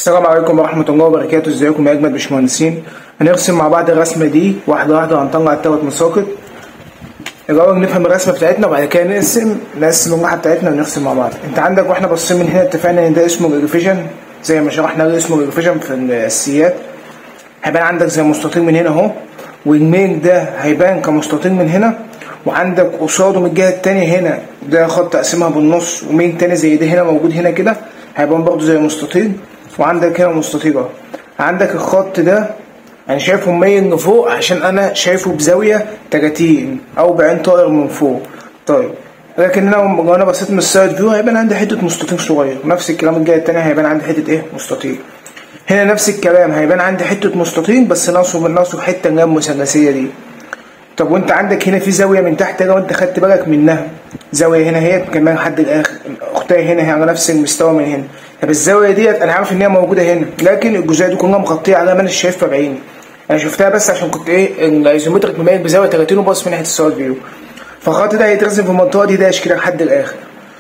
السلام عليكم ورحمة الله وبركاته ازيكم يا أجمل باشمهندسين هنرسم مع بعض الرسمة دي واحدة واحدة هنطلع التلات مساقط الأول نفهم الرسمة بتاعتنا وبعد كده نقسم نقسم اللوحة بتاعتنا ونرسم مع بعض انت عندك واحنا باصين من هنا اتفقنا ان ده اسمه الريفيجن زي ما شرحنا ده اسمه الريفيجن في الأساسيات هيبان عندك زي مستطيل من هنا اهو والميل ده هيبان كمستطيل من هنا وعندك قصاده من الجهة التانية هنا ده خط تقسيمها بالنص وميل تاني زي ده هنا موجود هنا كده هيبان برضه زي مستطيل وعندك هنا مستطيل اهو عندك الخط ده انا شايفه مميل من فوق عشان انا شايفه بزاوية 30 او بعين طائر من فوق طيب لكن انا لو انا بصيت من السايد فيو هيبان عندي حتة مستطيل صغير نفس الكلام الجهة التانية هيبان عندي حتة ايه مستطيل هنا نفس الكلام هيبان عندي حتة مستطيل بس ناقصه من ناقصه حتة اللي هي المثلثية دي طب وانت عندك هنا في زاوية من تحت لو انت خدت بالك منها زاوية هنا هي كمان لحد الاخر اختها هنا هي على نفس المستوى من هنا طب الزاوية ديت انا عارف ان هي موجودة هنا لكن الجزئية دي كلها مغطية على ما انا شايفها بعيني انا شفتها بس عشان كنت ايه الايزومتريك مميز بزاوية 30 وباص من ناحية السايد فيو فالخط ده هيترسم في المنطقة دي داش كده لحد الاخر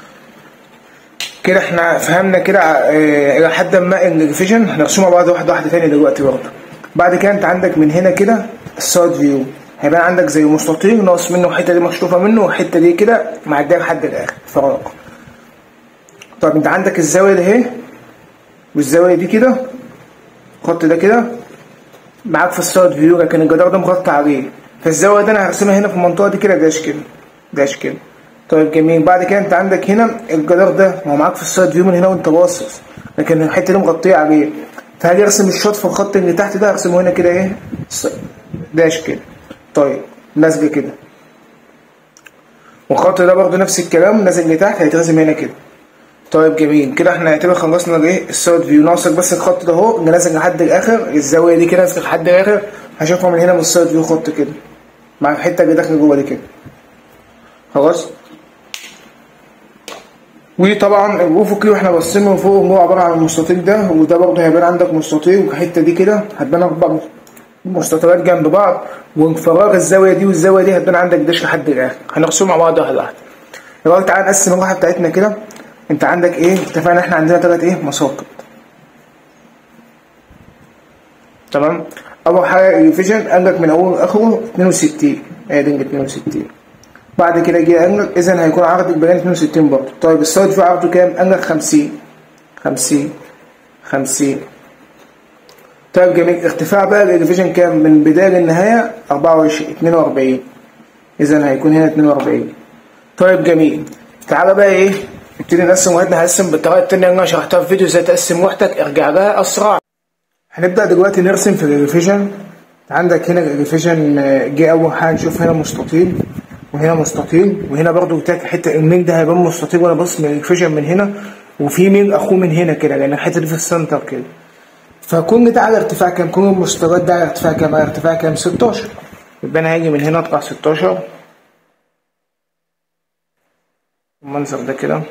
كده احنا فهمنا كده اه الى حد ما الريفيجن هنرسمها مع بعض واحده واحده تاني دلوقتي برضه بعد كده انت عندك من هنا كده السايد فيو هيبان عندك زي مستطيل ناقص منه الحته دي مشطوفه منه والحته دي كده معديه لحد الاخر فراغ طب انت عندك الزاويه دي اهي والزاويه دي كده الخط ده كده معاك في السايد فيو لكن الجدار ده مغطى عليه فالزاويه دي انا هرسمها هنا في المنطقه دي كده داش كده داش كده طيب جميل بعد كده انت عندك هنا الجدار ده هو معاك في السايد فيو من هنا وانت باصص لكن الحته دي مغطيه عليه فهاجي ارسم الشوط في الخط اللي تحت ده ارسمه هنا كده ايه داش كده طيب لزق كده والخط ده برضه نفس الكلام نازل لتحت هيترسم هنا كده طيب جميل كده احنا اعتبر خلصنا الايه السايد فيو ناقصك بس الخط ده اهو اللي نازل لحد الاخر الزاويه دي كده نازل لحد الاخر هشوفها من هنا من السايد فيو خط كده مع الحته اللي داخله جوه دي كده خلاص وطبعا الافقي واحنا باصين من فوق هو عباره عن المستطيل ده وده برضه هيبان عندك مستطيل والحته دي كده هتبان اربع مستطيلات جنب بعض وانفراغ الزاويه دي والزاويه دي هتبان عندك داش لحد الاخر هنرسمهم مع بعض واحده واحده دلوقتي تعالى نقسم اللوحه بتاعتنا كده انت عندك ايه اتفقنا احنا عندنا ثلاث ايه مساقط تمام اول حاجه الريفيجن قال لك من اوله لاخره 62 ادي 62 بعد كده جه قال لك اذا هيكون عرض البيان 62 برضه طيب السايد في عرضه كام قال لك 50 50 50 طيب جميل ارتفاع بقى الريفيجن كام من بدايه للنهايه 24 42 اذا هيكون هنا 42 طيب جميل تعالى بقى ايه نبتدي نقسم وحدنا هنقسم بالطريقه التانيه اللي انا شرحتها في فيديو ازاي تقسم وحدك ارجع لها اسرع هنبدا دلوقتي نرسم في الريفيجن عندك هنا الريفيجن جه اول حاجه نشوف هنا مستطيل وهنا مستطيل وهنا برضو قلت لك حته الميل ده هيبان مستطيل وانا بص من الريفيجن من هنا وفي ميل اخوه من هنا كده لان الحته دي في السنتر كده فكل ده على ارتفاع كام كل المستويات ده على ارتفاع كام على ارتفاع كام 16 يبقى انا هاجي من هنا اطلع 16 المنظر ده كده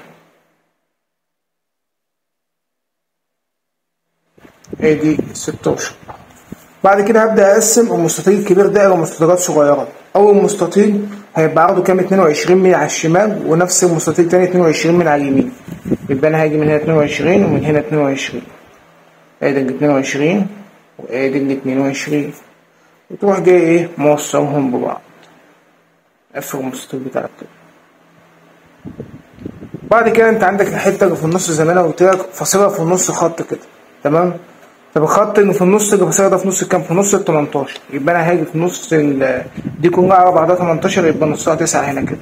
ادي 16 بعد كده هبدا اقسم المستطيل الكبير ده الى مستطيلات صغيره اول مستطيل هيبقى عرضه كام 22 مللي على الشمال ونفس المستطيل تاني 22 مللي على اليمين يبقى انا هاجي من هنا 22 ومن هنا 22 ادي ال 22 وادي ال 22 وتروح جاي ايه موصلهم ببعض قفل المستطيل بتاعك كده بعد كده انت عندك الحته اللي في النص زي ما انا قلت لك فاصلها في النص خط كده تمام طب الخط اللي في النص اللي فاصلها ده في نص كام في نص ال 18 يبقى انا هاجي في نص دي كلها على بعضها 18 يبقى نصها 9 هنا كده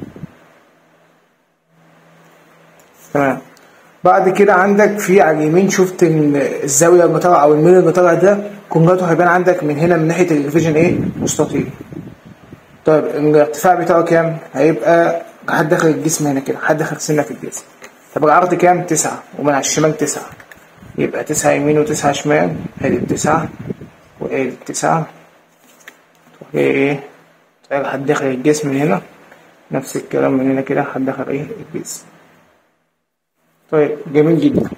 تمام بعد كده عندك في على اليمين شفت الزاويه اللي طالعه او الميل اللي طالع ده كونجاته هيبان عندك من هنا من ناحيه الريفيجن ايه مستطيل طيب الارتفاع بتاعه كام هيبقى لحد داخل الجسم هنا كده لحد داخل سنه في الجسم طب العرض كام تسعة ومن على الشمال تسعة يبقى تسعة يمين وتسعة شمال ادي التسعة وادي التسعة تروح جاي ايه لحد داخل الجسم من هنا نفس الكلام من هنا كده لحد داخل ايه الجسم طيب جميل جدا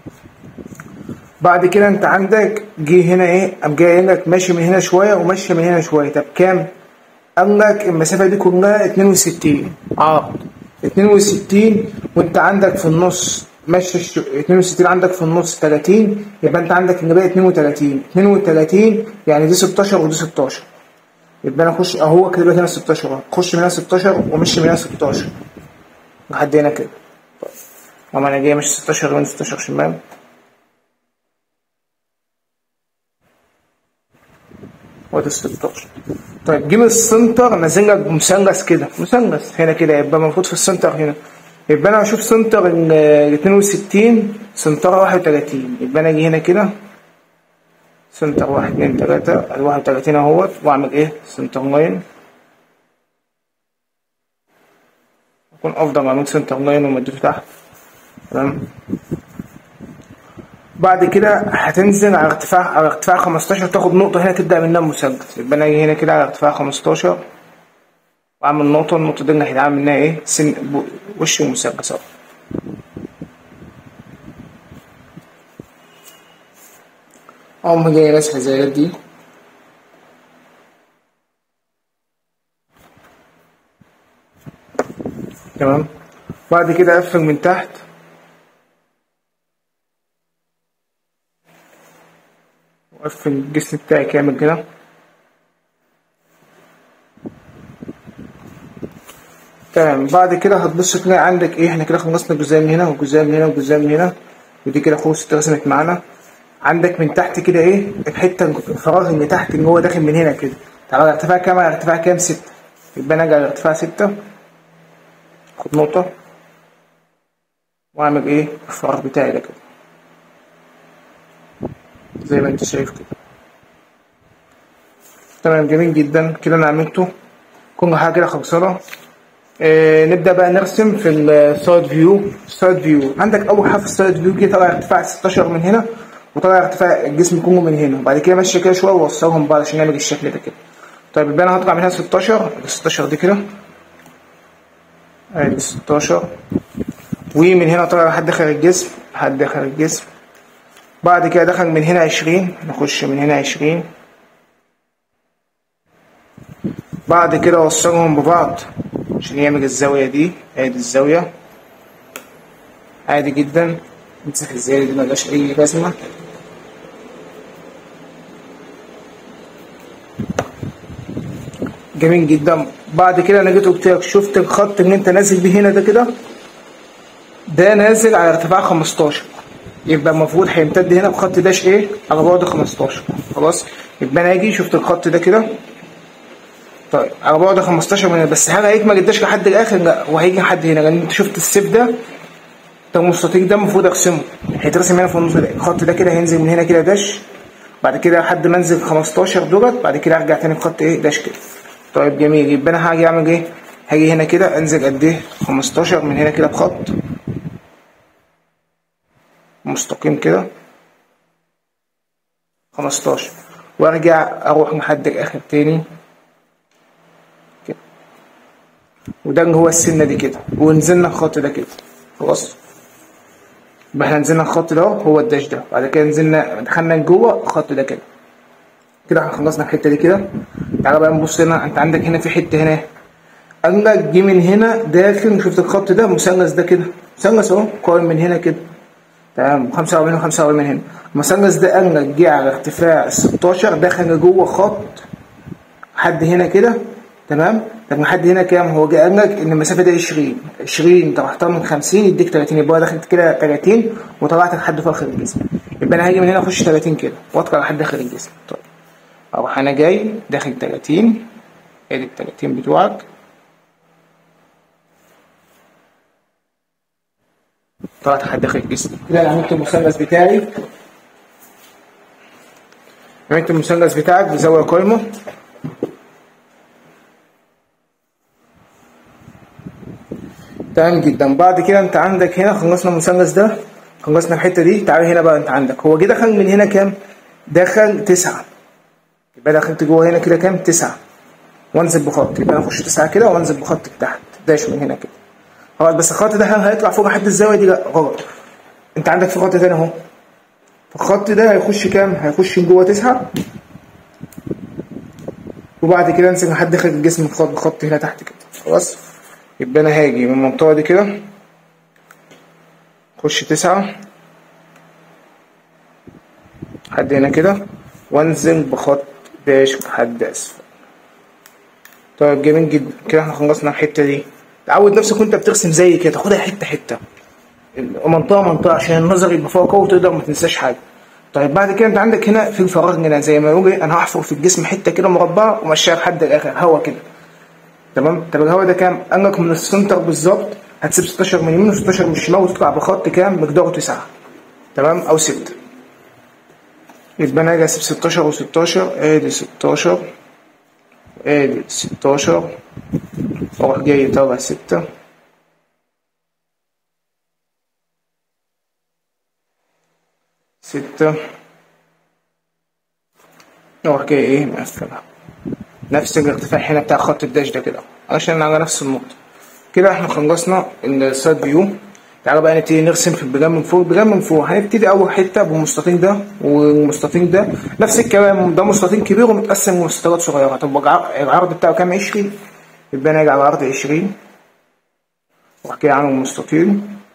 بعد كده انت عندك جه هنا ايه قام جاي لك ماشي من هنا شويه وماشي من هنا شويه طب كام قال لك المسافه دي كلها 62 عرض 62 وانت عندك في النص ماشي الش- 62 عندك في النص 30 يبقى انت عندك النباية 32 32 يعني دي 16 ودي 16 يبقى انا اخش اهو كده هنا 16 اهو اخش من هنا 16 وامشي من هنا 16 لحد هنا كده طيب اما انا جاي ماشي 16 يمين 16 شمال وادي 16 طيب جيب السنتر نازل لك بمثلث كده مثلث هنا كده يبقى المفروض في السنتر هنا يبقى انا اشوف سنتر ال 62 سنتر 31 يبقى انا اجي هنا كده سنتر 1 2 3 ال 31 اهوت واعمل ايه سنتر لاين يكون افضل اعمل سنتر لاين ومدته تحت تمام بعد كده هتنزل على ارتفاع على ارتفاع 15 تاخد نقطة هنا تبدأ منها مثلث يبقى انا اجي هنا كده على ارتفاع 15 واعمل نقطة النقطة دي اللي هيتعمل منها ايه سن ب- وش مثلث اهو اقوم جاي راسم الزاويات دي تمام بعد كده اقفل من تحت واقفل الجسم بتاعي كامل كده تمام بعد كده هتبص تلاقي عندك ايه احنا كده خلصنا جزئيه من هنا وجزئيه من هنا وجزئيه من هنا ودي كده خوص اترسمت معانا عندك من تحت كده ايه الحته الفراغ اللي تحت اللي هو داخل من هنا كده تعالى على ارتفاع كام على ارتفاع كام ستة يبقى انا اجي على ارتفاع ستة خد نقطة واعمل ايه الفراغ بتاعي ده كده زي ما انت شايف كده تمام جميل جدا كده انا عملته كل حاجه كده خلصانه آه نبدا بقى نرسم في السايد فيو السايد فيو عندك اول حاجه في السايد فيو كده طالع ارتفاع 16 من هنا وطالع ارتفاع الجسم كله من هنا وبعد كده ماشيه كده شويه ووصلهم بعض عشان نعمل الشكل ده كده طيب يبقى انا هطلع من هنا 16 ال 16 دي كده ادي 16 ومن هنا طالع لحد داخل الجسم لحد داخل الجسم بعد كده دخل من هنا 20 نخش من هنا 20 بعد كده وصلهم ببعض عشان يعمل الزاوية دي ادي الزاوية عادي جدا نمسح الزاوية دي ملهاش أي لازمة جميل جدا بعد كده انا جيت قلت لك شفت الخط اللي انت نازل بيه هنا ده كده ده نازل على ارتفاع 15 يبقى المفروض هيمتد هنا بخط داش ايه على بعد 15 خلاص يبقى انا اجي شفت الخط ده كده طيب على بعد 15 من هنا بس هل هيكمل الداش لحد الاخر لا وهيجي لحد هنا لان انت شفت السيف ده ده المستطيل ده المفروض ارسمه هيترسم هنا في النص ده الخط ده كده هينزل من هنا كده داش بعد كده لحد ما انزل 15 دولت بعد كده ارجع تاني بخط ايه داش كده طيب جميل يبقى انا هاجي اعمل ايه هاجي هنا كده انزل قد ايه 15 من هنا كده بخط مستقيم كده 15 وارجع اروح لحد الاخر تاني كده وده اللي هو السنه دي كده ونزلنا الخط ده كده خلاص يبقى احنا نزلنا الخط ده هو الداش ده بعد كده نزلنا دخلنا جوه الخط ده كده كده احنا خلصنا الحته دي كده تعالى بقى نبص هنا انت عندك هنا في حته هنا قال لك جه من هنا داخل شفت الخط ده مثلث ده كده مثلث اهو قائم من هنا كده تمام 45 و 45 من هنا المثلث ده قال لك جه على ارتفاع 16 دخل جوه خط لحد هنا كده تمام طب لحد هنا كام هو جه قال لك ان المسافه دي 20 20 طرحتها من 50 يديك 30 يبقى هو دخلت كده 30 وطلعت لحد فوق الجسم يبقى انا هاجي من هنا اخش 30 كده واطلع لحد داخل الجسم طيب اروح انا جاي داخل 30 ادي ال 30 بتوعك طلعت لحد داخل الجسم كده انا عملت المثلث بتاعي عملت المثلث بتاعك بزاويه قايمه تمام جدا بعد كده انت عندك هنا خلصنا المثلث ده خلصنا الحته دي تعالى هنا بقى انت عندك هو جه دخل من هنا كام دخل تسعة يبقى دخلت جوه هنا كده كام تسعة وانزل بخط يبقى انا اخش تسعة كده وانزل بخط تحت داش من هنا كده خلاص بس الخط ده هل هيطلع فوق لحد الزاويه دي لا غلط انت عندك في خط تاني اهو الخط ده هيخش كام هيخش جوه تسعة وبعد كده انزل لحد داخل الجسم الخط بخط هنا تحت كده خلاص يبقى انا هاجي من المنطقه دي كده خش تسعة لحد هنا كده وانزل بخط باش لحد اسفل طيب جميل جدا كده احنا خلصنا الحتة دي تعود نفسك وانت بترسم زي كده تاخدها حتة حتة منطقة منطقة عشان النظر يبقى فوق قوي وتقدر ما تنساش حاجة طيب بعد كده انت عندك هنا في الفراغ هنا زي ما يقول انا هحفر في الجسم حتة كده مربعة ومشيها لحد الاخر هوا كده تمام طب الهوا ده كام؟ قال لك من السنتر بالظبط هتسيب 16 من اليمين و 16 من الشمال وتطلع بخط كام؟ مقداره 9 تمام او 6 يبقى انا اجي اسيب 16 و16 ادي 16 ادي 16 واروح جاي طالع 6 ستة اروح جاي ايه مقفلها نفس الارتفاع هنا بتاع خط الداش ده كده عشان على نفس النقطة كده احنا خلصنا السايد فيو تعالى بقى نبتدي نرسم في البلان من فوق البلان من فوق هنبتدي اول حته بالمستطيل ده والمستطيل ده نفس الكلام ده مستطيل كبير ومتقسم لمستطيلات صغيره طب العرض بتاعه كام 20 يبقى انا اجي على العرض 20 واروح جاي عامل مستطيل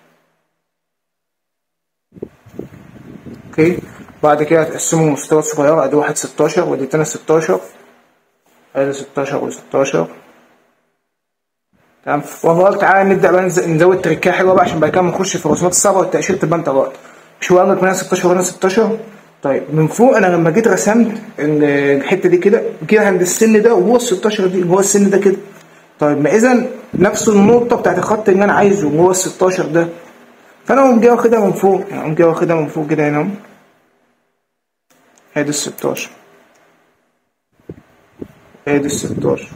اوكي بعد كده هتقسمه لمستطيلات صغيره ادي واحد 16 وادي التاني 16 ادي 16 و16 تمام والله قلت تعالى نبدا بقى نزود تركايه حلوه بقى عشان بعد كده نخش في الرسومات الصعبه والتاشيره تبقى انت بقى مش هو قال لك هنا 16 وهنا 16 طيب من فوق انا لما جيت رسمت الحته دي كده كده عند السن ده وهو ال 16 دي هو السن ده كده طيب ما اذا نفس النقطه بتاعت الخط اللي انا عايزه وهو ال 16 ده فانا اقوم جاي واخدها من فوق يعني اقوم جاي واخدها من فوق كده هنا ادي ال 16 ادي ال 16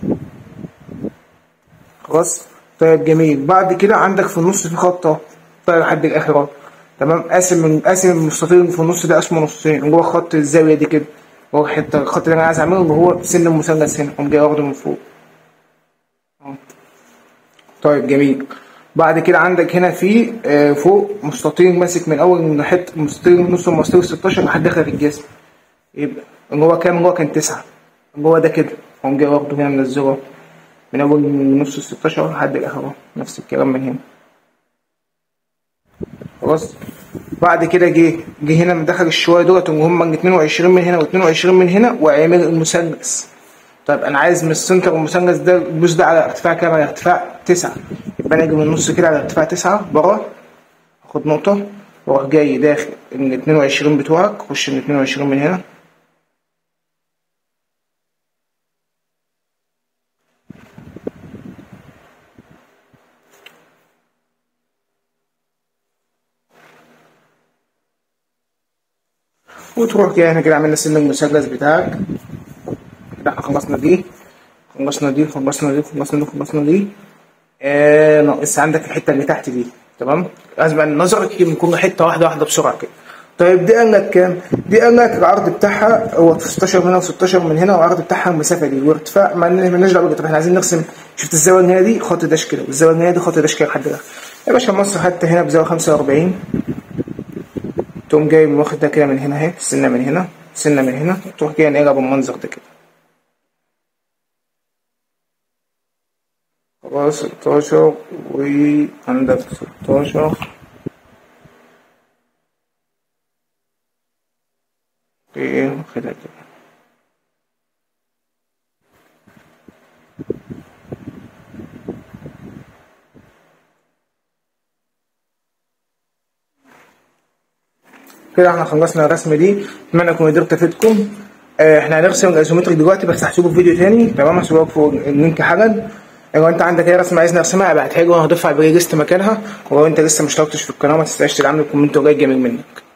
خلاص طيب جميل بعد كده عندك في النص في خط اهو طيب لحد الاخر اهو تمام قاسم من قاسم المستطيل اللي في النص ده اسمه نصين اللي هو خط الزاويه دي كده هو حته الخط اللي انا عايز اعمله اللي هو سن المثلث هنا قوم جاي واخده من فوق اهو طيب جميل بعد كده عندك هنا في آه فوق مستطيل ماسك من اول من حته مستطيل نص المستطيل 16 لحد اخر الجسم يبقى اللي هو كام اللي هو كان 9 اللي هو ده كده قوم جاي واخده هنا منزله من اول من نص ال 16 لحد الاخر نفس الكلام من هنا خلاص بعد كده جه جه هنا مدخل الشويه دولت اللي هم 22 من هنا و22 من هنا وعمل المثلث طيب انا عايز من السنتر المثلث ده الجزء ده على ارتفاع كام على ارتفاع 9 يبقى انا اجي من النص كده على ارتفاع 9 بره اخد نقطه واروح جاي داخل ال 22 بتوعك خش ال 22 من هنا وتروح جاي هنا كده عملنا سن المثلث بتاعك كده احنا خلصنا دي خلصنا دي خلصنا دي خلصنا دي خلصنا دي آه ناقص عندك الحته اللي تحت دي تمام لازم نظرك يكون حته واحده واحده بسرعه كده طيب دي قال لك كام؟ دي قال لك العرض بتاعها هو 16 من هنا و16 من هنا والعرض بتاعها المسافه دي وارتفاع مالناش دعوه بالارتفاع احنا عايزين نرسم شفت الزاويه النهائيه دي خط داش كده والزاويه النهائيه دي خط داش كده لحد الاخر يا باشا مصر حتى هنا بزاويه 45 تقوم جاي واخد ده كده من هنا اهي سنه من هنا سنه من هنا تروح جاي نقلب بالمنظر ده كده خلاص 16 وعندك 16 ايه واخدها كده كده احنا خلصنا الرسمه دي اتمنى اكون قدرت افيدكم اه احنا هنرسم الايزومتريك دلوقتي بس هسيبه في فيديو تاني تمام هسيبه فوق اللينك حالا لو انت عندك اي رسمه عايز نرسمها ابعتها لي وانا هضيفها على البلاي ليست مكانها ولو انت لسه ما اشتركتش في القناه ما تنساش تدعمني بكومنت قليل جميل منك